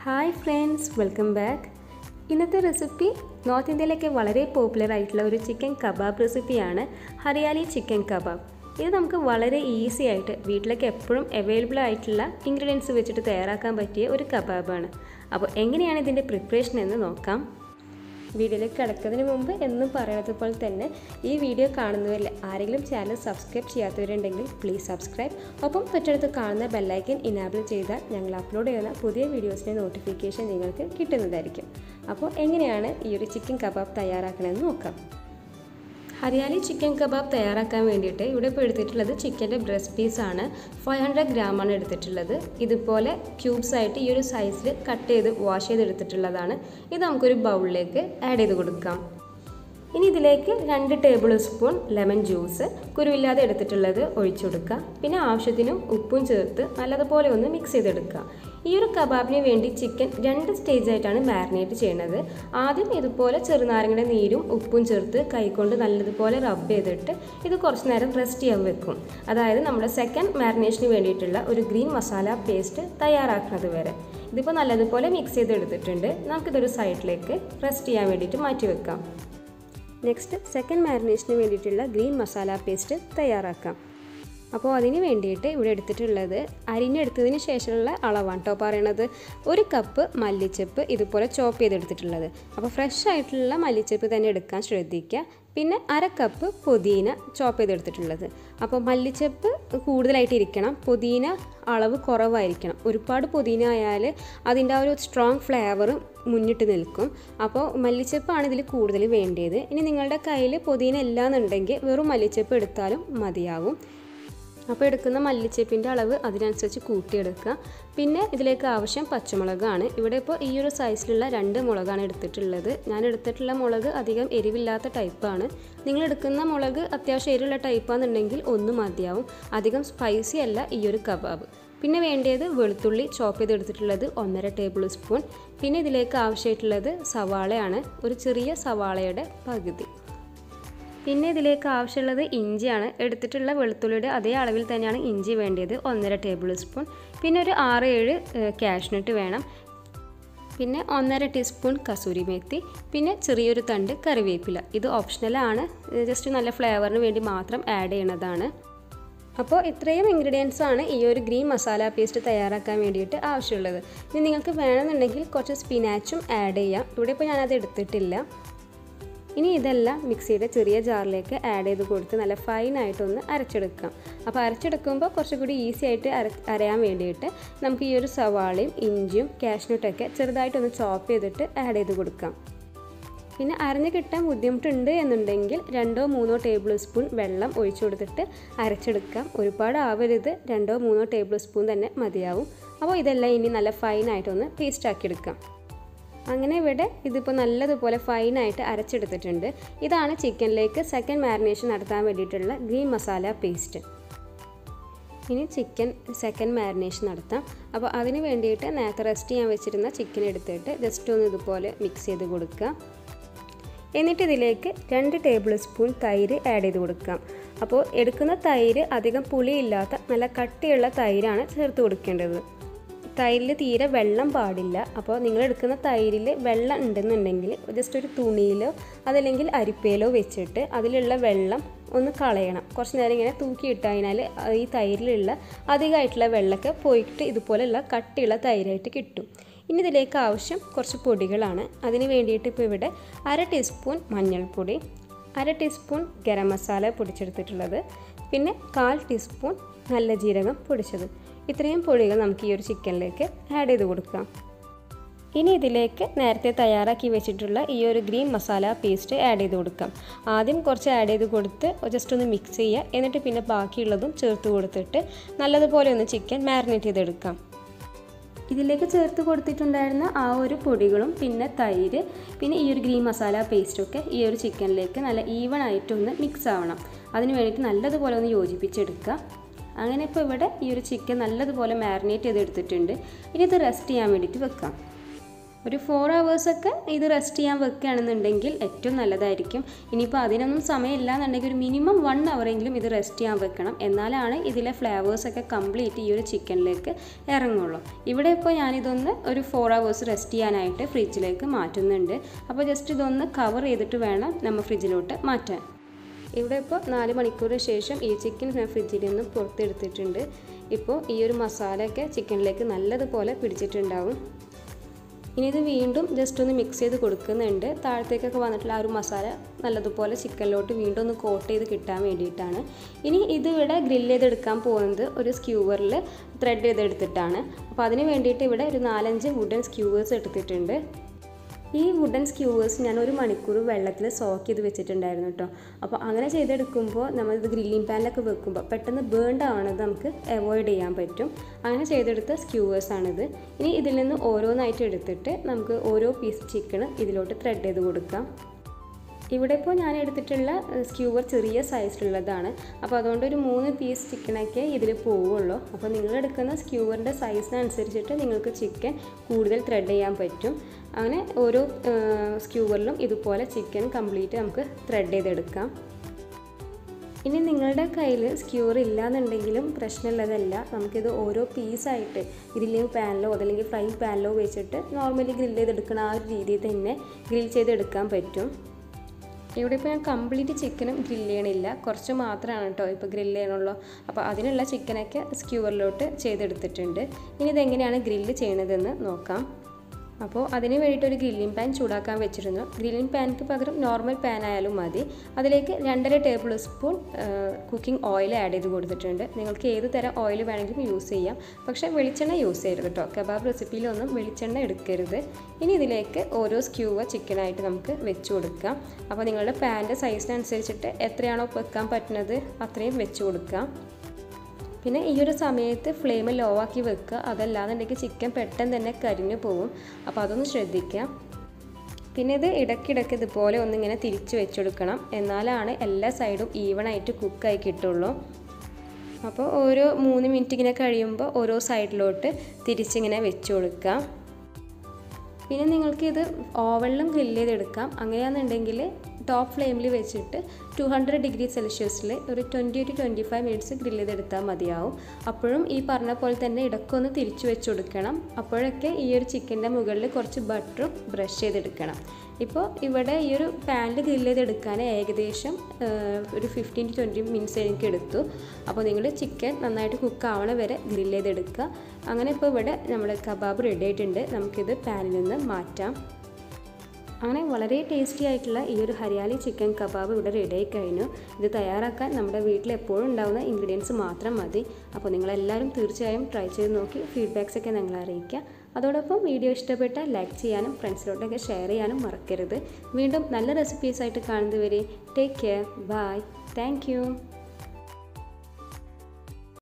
hi friends welcome back ഇന്നത്തെ recipe north ഇന്ത്യയിലൊക്കെ വളരെ പോപ്പുലർ ആയിട്ടുള്ള ഒരു ചിക്കൻ കബാബ് റെസിപ്പിയാണ് ഹരിയാലി ചിക്കൻ കബാബ് ഇത് നമുക്ക് വളരെ ഈസി ആയിട്ട് വീട്ടിലൊക്കെ എപ്പോഴും അവൈലബിൾ ആയിട്ടുള്ള ഇൻഗ്രീഡിയൻസ് വെച്ചിട്ട് തയ്യാറാക്കാൻ പറ്റിയ ഒരു കബാബാണ് അപ്പോൾ എങ്ങനെയാണ് ഇതിൻ്റെ പ്രിപ്പറേഷൻ എന്ന് നോക്കാം വീഡിയോയിലേക്ക് കിടക്കുന്നതിന് മുമ്പ് എന്നും പറയുന്നത് പോലെ തന്നെ ഈ വീഡിയോ കാണുന്നവരിൽ ആരെങ്കിലും ചാനൽ സബ്സ്ക്രൈബ് ചെയ്യാത്തവരുണ്ടെങ്കിൽ പ്ലീസ് സബ്സ്ക്രൈബ് ഒപ്പം തൊട്ടടുത്ത് കാണുന്ന ബെല്ലൈക്കൻ ഇനാബിൾ ചെയ്താൽ ഞങ്ങൾ അപ്ലോഡ് ചെയ്യുന്ന പുതിയ വീഡിയോസിൻ്റെ നോട്ടിഫിക്കേഷൻ നിങ്ങൾക്ക് കിട്ടുന്നതായിരിക്കും അപ്പോൾ എങ്ങനെയാണ് ഈ ഒരു ചിക്കൻ കബാബ് തയ്യാറാക്കണമെന്ന് നോക്കാം ഹരിയാലി ചിക്കൻ കബാബ് തയ്യാറാക്കാൻ വേണ്ടിയിട്ട് ഇവിടെ ഇപ്പോൾ എടുത്തിട്ടുള്ളത് ചിക്കൻ്റെ ബ്രസ്റ്റ് പീസാണ് ഫൈവ് ഹൺഡ്രഡ് ഗ്രാമാണ് എടുത്തിട്ടുള്ളത് ഇതുപോലെ ക്യൂബ്സ് ആയിട്ട് ഈ ഒരു സൈസിൽ കട്ട് ചെയ്ത് വാഷ് ചെയ്തെടുത്തിട്ടുള്ളതാണ് ഇത് നമുക്കൊരു ബൗളിലേക്ക് ആഡ് ചെയ്ത് കൊടുക്കാം ഇനി ഇതിലേക്ക് രണ്ട് ടേബിൾ സ്പൂൺ ലെമൺ ജ്യൂസ് കുരുവില്ലാതെ എടുത്തിട്ടുള്ളത് ഒഴിച്ചു കൊടുക്കുക പിന്നെ ആവശ്യത്തിന് ഉപ്പും ചേർത്ത് നല്ലതുപോലെ ഒന്ന് മിക്സ് ചെയ്തെടുക്കുക ഈ ഒരു കബാബിന് വേണ്ടി ചിക്കൻ രണ്ട് സ്റ്റേജ് ആയിട്ടാണ് മാരിനേറ്റ് ചെയ്യുന്നത് ആദ്യം ഇതുപോലെ ചെറുനാരങ്ങയുടെ നീരും ഉപ്പും ചേർത്ത് കൈകൊണ്ട് നല്ലതുപോലെ റബ്ബ് ചെയ്തിട്ട് ഇത് കുറച്ച് നേരം റെസ്റ്റ് ചെയ്യാൻ വെക്കും അതായത് നമ്മുടെ സെക്കൻഡ് മാരിനേഷന് വേണ്ടിയിട്ടുള്ള ഒരു ഗ്രീൻ മസാല പേസ്റ്റ് തയ്യാറാക്കുന്നത് വരെ ഇതിപ്പോൾ നല്ലതുപോലെ മിക്സ് ചെയ്തെടുത്തിട്ടുണ്ട് നമുക്കിതൊരു സൈഡിലേക്ക് റെസ്റ്റ് ചെയ്യാൻ വേണ്ടിയിട്ട് മാറ്റി വെക്കാം നെക്സ്റ്റ് സെക്കൻഡ് മാരിനേഷന് വേണ്ടിയിട്ടുള്ള ഗ്രീൻ മസാല പേസ്റ്റ് തയ്യാറാക്കാം അപ്പോൾ അതിന് വേണ്ടിയിട്ട് ഇവിടെ എടുത്തിട്ടുള്ളത് അരിഞ്ഞെടുത്തതിന് ശേഷമുള്ള അളവാണ് കേട്ടോ പറയണത് ഒരു കപ്പ് മല്ലിച്ചപ്പ് ഇതുപോലെ ചോപ്പ് ചെയ്തെടുത്തിട്ടുള്ളത് അപ്പോൾ ഫ്രഷ് ആയിട്ടുള്ള മല്ലിച്ചപ്പ് തന്നെ എടുക്കാൻ ശ്രദ്ധിക്കുക പിന്നെ അര കപ്പ് പുതിന ചോപ്പ് ചെയ്തെടുത്തിട്ടുള്ളത് അപ്പോൾ മല്ലിച്ചപ്പ് കൂടുതലായിട്ട് ഇരിക്കണം പുതിന അളവ് കുറവായിരിക്കണം ഒരുപാട് പുതിന ആയാൽ അതിൻ്റെ ആ ഒരു സ്ട്രോങ് ഫ്ലേവർ മുന്നിട്ട് നിൽക്കും അപ്പോൾ മല്ലിച്ചപ്പാണ് ഇതിൽ കൂടുതൽ വേണ്ടിയത് ഇനി നിങ്ങളുടെ കയ്യിൽ പുതിന ഇല്ലാന്നുണ്ടെങ്കിൽ വെറും മല്ലിച്ചപ്പ് എടുത്താലും മതിയാവും അപ്പോൾ എടുക്കുന്ന മല്ലിച്ചപ്പിൻ്റെ അളവ് അതിനനുസരിച്ച് കൂട്ടിയെടുക്കുക പിന്നെ ഇതിലേക്ക് ആവശ്യം പച്ചമുളകാണ് ഇവിടെ ഇപ്പോൾ ഈ ഒരു സൈസിലുള്ള രണ്ട് മുളകാണ് എടുത്തിട്ടുള്ളത് ഞാൻ എടുത്തിട്ടുള്ള മുളക് അധികം എരിവില്ലാത്ത ടൈപ്പാണ് നിങ്ങൾ എടുക്കുന്ന മുളക് അത്യാവശ്യം എരിവുള്ള ടൈപ്പാണെന്നുണ്ടെങ്കിൽ ഒന്ന് മതിയാവും അധികം സ്പൈസി അല്ല ഈ ഒരു കബാബ് പിന്നെ വേണ്ടത് വെളുത്തുള്ളി ചോപ്പ് ചെയ്തെടുത്തിട്ടുള്ളത് ഒന്നര ടേബിൾ സ്പൂൺ പിന്നെ ഇതിലേക്ക് ആവശ്യമായിട്ടുള്ളത് സവാളയാണ് ഒരു ചെറിയ സവാളയുടെ പകുതി പിന്നെ ഇതിലേക്ക് ആവശ്യമുള്ളത് ഇഞ്ചിയാണ് എടുത്തിട്ടുള്ള വെളുത്തുള്ളിയുടെ അതേ അളവിൽ തന്നെയാണ് ഇഞ്ചി വേണ്ടത് ഒന്നര ടേബിൾ സ്പൂൺ പിന്നെ ഒരു ആറ് ഏഴ് കാഷ്നട്ട് വേണം പിന്നെ ഒന്നര ടീസ്പൂൺ കസൂരി മേത്തി പിന്നെ ചെറിയൊരു തണ്ട് കറിവേപ്പില ഇത് ഓപ്ഷണലാണ് ജസ്റ്റ് നല്ല ഫ്ലേവറിന് വേണ്ടി മാത്രം ആഡ് ചെയ്യണതാണ് അപ്പോൾ ഇത്രയും ഇൻഗ്രീഡിയൻസ് ആണ് ഈ ഒരു ഗ്രീൻ മസാല പേസ്റ്റ് തയ്യാറാക്കാൻ വേണ്ടിയിട്ട് ആവശ്യമുള്ളത് ഇനി നിങ്ങൾക്ക് വേണമെന്നുണ്ടെങ്കിൽ കുറച്ച് സ്പിനാച്ചും ആഡ് ചെയ്യാം ഇവിടെ ഇപ്പോൾ ഞാനത് എടുത്തിട്ടില്ല ഇനി ഇതെല്ലാം മിക്സിയുടെ ചെറിയ ജാറിലേക്ക് ആഡ് ചെയ്ത് കൊടുത്ത് നല്ല ഫൈനായിട്ടൊന്ന് അരച്ചെടുക്കാം അപ്പോൾ അരച്ചെടുക്കുമ്പോൾ കുറച്ചുകൂടി ഈസി ആയിട്ട് അര അരയാൻ വേണ്ടിയിട്ട് നമുക്ക് ഈ ഒരു സവാളയും ഇഞ്ചിയും കാഷ്നട്ടൊക്കെ ചെറുതായിട്ടൊന്ന് ചോപ്പ് ചെയ്തിട്ട് ആഡ് ചെയ്ത് കൊടുക്കാം പിന്നെ അരഞ്ഞ് കിട്ടാൻ ബുദ്ധിമുട്ടുണ്ട് എന്നുണ്ടെങ്കിൽ രണ്ടോ മൂന്നോ ടേബിൾ സ്പൂൺ വെള്ളം ഒഴിച്ചു കൊടുത്തിട്ട് അരച്ചെടുക്കാം ഒരുപാട് ആവരുത് രണ്ടോ മൂന്നോ ടേബിൾ സ്പൂൺ തന്നെ മതിയാവും അപ്പോൾ ഇതെല്ലാം ഇനി നല്ല ഫൈനായിട്ടൊന്ന് പേസ്റ്റ് ആക്കിയെടുക്കാം അങ്ങനെ ഇവിടെ ഇതിപ്പോൾ നല്ലതുപോലെ ഫൈനായിട്ട് അരച്ചെടുത്തിട്ടുണ്ട് ഇതാണ് ചിക്കനിലേക്ക് സെക്കൻഡ് മാരിനേഷൻ നടത്താൻ വേണ്ടിയിട്ടുള്ള ഗ്രീൻ മസാല പേസ്റ്റ് ഇനി ചിക്കൻ സെക്കൻഡ് മാരിനേഷൻ നടത്താം അപ്പോൾ അതിന് വേണ്ടിയിട്ട് നേരത്തെ റെസ്റ്റ് ചെയ്യാൻ വെച്ചിരുന്ന ചിക്കൻ എടുത്തിട്ട് ജസ്റ്റ് ഒന്ന് ഇതുപോലെ മിക്സ് ചെയ്ത് കൊടുക്കുക എന്നിട്ട് ഇതിലേക്ക് രണ്ട് ടേബിൾ സ്പൂൺ തൈര് ആഡ് ചെയ്ത് കൊടുക്കാം അപ്പോൾ എടുക്കുന്ന തൈര് അധികം പുളിയില്ലാത്ത നല്ല കട്ടിയുള്ള തൈരാണ് ചേർത്ത് കൊടുക്കേണ്ടത് തൈരിൽ തീരെ വെള്ളം പാടില്ല അപ്പോൾ നിങ്ങൾ എടുക്കുന്ന തൈരിൽ വെള്ളം ഉണ്ടെന്നുണ്ടെങ്കിൽ ജസ്റ്റ് ഒരു തുണിയിലോ അതല്ലെങ്കിൽ അരിപ്പയിലോ വെച്ചിട്ട് അതിലുള്ള വെള്ളം ഒന്ന് കളയണം കുറച്ച് നേരം ഇങ്ങനെ തൂക്കിയിട്ട് കഴിഞ്ഞാൽ ഈ തൈരിലുള്ള അധികമായിട്ടുള്ള വെള്ളമൊക്കെ പോയിട്ട് ഇതുപോലെയുള്ള കട്ടിയുള്ള തൈരായിട്ട് കിട്ടും ഇനി ഇതിലേക്ക് ആവശ്യം കുറച്ച് പൊടികളാണ് അതിന് വേണ്ടിയിട്ട് ഇപ്പോൾ ഇവിടെ അര ടീസ്പൂൺ മഞ്ഞൾപ്പൊടി അര ടീസ്പൂൺ ഗരം മസാല പൊടിച്ചെടുത്തിട്ടുള്ളത് പിന്നെ കാൽ ടീസ്പൂൺ നല്ല ജീരകം പൊടിച്ചത് ഇത്രയും പൊടികൾ നമുക്ക് ഈ ഒരു ചിക്കനിലേക്ക് ആഡ് ചെയ്ത് കൊടുക്കാം ഇനി ഇതിലേക്ക് നേരത്തെ തയ്യാറാക്കി വെച്ചിട്ടുള്ള ഈ ഒരു ഗ്രീൻ മസാല പേസ്റ്റ് ആഡ് ചെയ്ത് കൊടുക്കാം ആദ്യം കുറച്ച് ആഡ് ചെയ്ത് കൊടുത്ത് ജസ്റ്റ് ഒന്ന് മിക്സ് ചെയ്യുക എന്നിട്ട് പിന്നെ ബാക്കിയുള്ളതും ചേർത്ത് കൊടുത്തിട്ട് നല്ലതുപോലെ ഒന്ന് ചിക്കൻ മാരിനേറ്റ് ചെയ്തെടുക്കാം ഇതിലേക്ക് ചേർത്ത് കൊടുത്തിട്ടുണ്ടായിരുന്ന ആ ഒരു പൊടികളും പിന്നെ തൈര് പിന്നെ ഈ ഒരു ഗ്രീൻ മസാല പേസ്റ്റൊക്കെ ഈ ഒരു ചിക്കനിലേക്ക് നല്ല ഈവൺ ആയിട്ടൊന്ന് മിക്സ് ആവണം അതിന് വേണ്ടിയിട്ട് നല്ലതുപോലെ ഒന്ന് യോജിപ്പിച്ചെടുക്കുക അങ്ങനെ ഇപ്പോൾ ഇവിടെ ഈ ഒരു ചിക്കൻ നല്ലതുപോലെ മാരിനേറ്റ് ചെയ്തെടുത്തിട്ടുണ്ട് ഇനി ഇത് റെസ്റ്റ് ചെയ്യാൻ വേണ്ടിയിട്ട് വെക്കാം ഒരു ഫോർ ഹവേഴ്സൊക്കെ ഇത് റെസ്റ്റ് ചെയ്യാൻ വെക്കുകയാണെന്നുണ്ടെങ്കിൽ ഏറ്റവും നല്ലതായിരിക്കും ഇനിയിപ്പോൾ അതിനൊന്നും സമയമില്ല എന്നുണ്ടെങ്കിൽ ഒരു മിനിമം വൺ അവറെങ്കിലും ഇത് റെസ്റ്റ് ചെയ്യാൻ വെക്കണം എന്നാലാണ് ഇതിലെ ഫ്ലേവേഴ്സൊക്കെ കംപ്ലീറ്റ് ഈ ഒരു ചിക്കനിലേക്ക് ഇറങ്ങുള്ളൂ ഇവിടെ ഇപ്പോൾ ഞാനിതൊന്ന് ഒരു ഫോർ ഹവേഴ്സ് റെസ്റ്റ് ചെയ്യാനായിട്ട് ഫ്രിഡ്ജിലേക്ക് മാറ്റുന്നുണ്ട് അപ്പോൾ ജസ്റ്റ് ഇതൊന്ന് കവർ ചെയ്തിട്ട് വേണം നമ്മൾ ഫ്രിഡ്ജിലോട്ട് മാറ്റാൻ ഇവിടെ ഇപ്പോൾ നാല് മണിക്കൂറിന് ശേഷം ഈ ചിക്കൻ ഞാൻ ഫ്രിഡ്ജിൽ നിന്ന് പുറത്തെടുത്തിട്ടുണ്ട് ഇപ്പോൾ ഈ ഒരു മസാലയൊക്കെ ചിക്കനിലേക്ക് നല്ലതുപോലെ പിടിച്ചിട്ടുണ്ടാവും ഇനി ഇത് വീണ്ടും ജസ്റ്റ് ഒന്ന് മിക്സ് ചെയ്ത് കൊടുക്കുന്നുണ്ട് താഴത്തേക്കൊക്കെ വന്നിട്ടുള്ള ആ ഒരു മസാല നല്ലതുപോലെ ചിക്കനിലോട്ട് വീണ്ടും ഒന്ന് കോട്ട് ചെയ്ത് കിട്ടാൻ വേണ്ടിയിട്ടാണ് ഇനി ഇത് ഇവിടെ ഗ്രില്ല് ചെയ്തെടുക്കാൻ പോകുന്നത് ഒരു സ്ക്യൂവറിൽ ത്രെഡ് ചെയ്തെടുത്തിട്ടാണ് അപ്പോൾ അതിന് വേണ്ടിയിട്ട് ഇവിടെ ഒരു നാലഞ്ച് വുഡൻ സ്ക്യൂവേഴ്സ് എടുത്തിട്ടുണ്ട് ഈ വുഡൻ സ്ക്യൂവേഴ്സ് ഞാൻ ഒരു മണിക്കൂർ വെള്ളത്തിൽ സോക്ക് ചെയ്ത് വെച്ചിട്ടുണ്ടായിരുന്നു കേട്ടോ അപ്പോൾ അങ്ങനെ ചെയ്തെടുക്കുമ്പോൾ നമ്മളിത് ഗ്രില്ലിംഗ് പാനിലൊക്കെ വെക്കുമ്പോൾ പെട്ടെന്ന് ബേൺഡ് ആവണത് നമുക്ക് അവോയ്ഡ് ചെയ്യാൻ പറ്റും അങ്ങനെ ചെയ്തെടുത്ത സ്ക്യൂവേഴ്സാണിത് ഇനി ഇതിൽ നിന്ന് ഓരോന്നായിട്ട് എടുത്തിട്ട് നമുക്ക് ഓരോ പീസ് ചിക്കൻ ഇതിലോട്ട് ത്രെഡ് ചെയ്ത് കൊടുക്കാം ഇവിടെ ഇപ്പോൾ ഞാൻ എടുത്തിട്ടുള്ള സ്ക്യൂവർ ചെറിയ സൈസിലുള്ളതാണ് അപ്പോൾ അതുകൊണ്ട് ഒരു മൂന്ന് പീസ് ചിക്കനൊക്കെ ഇതിൽ പോവുള്ളൂ അപ്പോൾ നിങ്ങൾ എടുക്കുന്ന സ്ക്യൂവറിൻ്റെ സൈസിനനുസരിച്ചിട്ട് നിങ്ങൾക്ക് ചിക്കൻ കൂടുതൽ ത്രെഡ് ചെയ്യാൻ പറ്റും അങ്ങനെ ഓരോ സ്ക്യൂവറിലും ഇതുപോലെ ചിക്കൻ കംപ്ലീറ്റ് നമുക്ക് ത്രെഡ് ചെയ്തെടുക്കാം ഇനി നിങ്ങളുടെ കയ്യിൽ സ്ക്യൂർ ഇല്ലാന്നുണ്ടെങ്കിലും പ്രശ്നമുള്ളതല്ല നമുക്കിത് ഓരോ പീസായിട്ട് ഗ്രില്ലിംഗ് പാനിലോ അതല്ലെങ്കിൽ ഫ്രൈ പാനിലോ വെച്ചിട്ട് നോർമലി ഗ്രില്ല് ചെയ്തെടുക്കുന്ന ആ ഒരു രീതിയിൽ തന്നെ ഗ്രിൽ ചെയ്തെടുക്കാൻ പറ്റും ഇവിടെ ഇപ്പോൾ ഞാൻ കംപ്ലീറ്റ് ചിക്കനും ഗ്രില്ല് ചെയ്യണില്ല കുറച്ച് മാത്രമാണ് കേട്ടോ ഇപ്പോൾ ഗ്രില്ല് ചെയ്യണുള്ളൂ അപ്പോൾ അതിനുള്ള ചിക്കനൊക്കെ സ്ക്യൂവറിലോട്ട് ചെയ്തെടുത്തിട്ടുണ്ട് ഇനി ഇതെങ്ങനെയാണ് ഗ്രില്ല് ചെയ്യണതെന്ന് നോക്കാം അപ്പോൾ അതിന് വേണ്ടിയിട്ട് ഒരു ഗ്രില്ലിംഗ് പാൻ ചൂടാക്കാൻ വെച്ചിരുന്നു ഗ്രില്ലിംഗ് പാനിക്ക് പകരം നോർമൽ പാൻ ആയാലും മതി അതിലേക്ക് രണ്ടര tablespoon cooking oil add ചെയ്ത് കൊടുത്തിട്ടുണ്ട് നിങ്ങൾക്ക് ഏത് തരം ഓയിൽ വേണമെങ്കിലും യൂസ് ചെയ്യാം പക്ഷേ വെളിച്ചെണ്ണ യൂസ് ചെയ്യരുത് കേട്ടോ കബാബ് റെസിപ്പിയിലൊന്നും വെളിച്ചെണ്ണ എടുക്കരുത് ഇനി ഇതിലേക്ക് ഓരോ സ്ക്യൂവ ചിക്കനായിട്ട് നമുക്ക് വെച്ച് കൊടുക്കാം അപ്പോൾ നിങ്ങളുടെ പാൻ്റെ സൈസിനനുസരിച്ചിട്ട് എത്രയാണോ വെക്കാൻ പറ്റുന്നത് അത്രയും വെച്ച് കൊടുക്കാം പിന്നെ ഈ ഒരു സമയത്ത് ഫ്ലെയിം ലോ ആക്കി വെക്കുക അതല്ലാന്നുണ്ടെങ്കിൽ ചിക്കൻ പെട്ടെന്ന് തന്നെ കരിഞ്ഞു പോകും അപ്പോൾ അതൊന്ന് ശ്രദ്ധിക്കാം പിന്നെ ഇത് ഇടയ്ക്കിടയ്ക്ക് ഇതുപോലെ ഒന്നിങ്ങനെ തിരിച്ച് വെച്ചെടുക്കണം എന്നാലാണ് എല്ലാ സൈഡും ഈവണായിട്ട് കുക്കായി കിട്ടുള്ളൂ അപ്പോൾ ഓരോ മൂന്ന് മിനിറ്റ് ഇങ്ങനെ കഴിയുമ്പോൾ ഓരോ സൈഡിലോട്ട് തിരിച്ചിങ്ങനെ വെച്ച് കൊടുക്കാം പിന്നെ നിങ്ങൾക്ക് ഇത് ഓവനിലും ഗ്രില്ല് ചെയ്തെടുക്കാം അങ്ങനെയാണെന്നുണ്ടെങ്കിൽ ടോപ്പ് ഫ്ലെയിമിൽ വെച്ചിട്ട് ടു ഹൺഡ്രഡ് ഡിഗ്രി സെൽഷ്യസിൽ ഒരു twenty to twenty five minutes grill ചെയ്തെടുത്താൽ മതിയാവും അപ്പോഴും ഈ പറഞ്ഞ പോലെ തന്നെ ഇടയ്ക്കൊന്ന് തിരിച്ചു വെച്ച് കൊടുക്കണം അപ്പോഴൊക്കെ ഈ ഒരു ചിക്കൻ്റെ മുകളിൽ കുറച്ച് ബട്ടറും ബ്രഷ് ചെയ്തെടുക്കണം ഇപ്പോൾ ഇവിടെ ഈ ഒരു പാനിൽ ഗ്രില്ല് ചെയ്തെടുക്കാൻ ഏകദേശം ഒരു ഫിഫ്റ്റീൻ ടു ട്വൻറ്റി മിനിറ്റ്സ് എനിക്ക് എടുത്തു അപ്പോൾ നിങ്ങൾ ചിക്കൻ നന്നായിട്ട് കുക്ക് ആവണ വരെ ഗ്രില്ല് ചെയ്തെടുക്കുക അങ്ങനെ ഇപ്പോൾ ഇവിടെ നമ്മുടെ കബാബ് റെഡി ആയിട്ടുണ്ട് നമുക്കിത് പാനിൽ നിന്ന് മാറ്റാം അങ്ങനെ വളരെ ടേസ്റ്റി ആയിട്ടുള്ള ഈ ഒരു ഹരിയാലി ചിക്കൻ കബാബ് ഇവിടെ റെഡി ആയി കഴിഞ്ഞു ഇത് തയ്യാറാക്കാൻ നമ്മുടെ വീട്ടിൽ എപ്പോഴും ഉണ്ടാകുന്ന ഇൻഗ്രീഡിയൻസ് മാത്രം മതി അപ്പോൾ നിങ്ങളെല്ലാവരും തീർച്ചയായും ട്രൈ ചെയ്ത് നോക്കി ഫീഡ്ബാക്സ് ഒക്കെ ഞങ്ങളെ അറിയിക്കുക അതോടൊപ്പം വീഡിയോ ഇഷ്ടപ്പെട്ടാൽ ലൈക്ക് ചെയ്യാനും ഫ്രണ്ട്സിലോട്ടൊക്കെ ഷെയർ ചെയ്യാനും മറക്കരുത് വീണ്ടും നല്ല റെസിപ്പീസായിട്ട് കാണുന്നതുവരെ ടേക്ക് കെയർ ബൈ താങ്ക്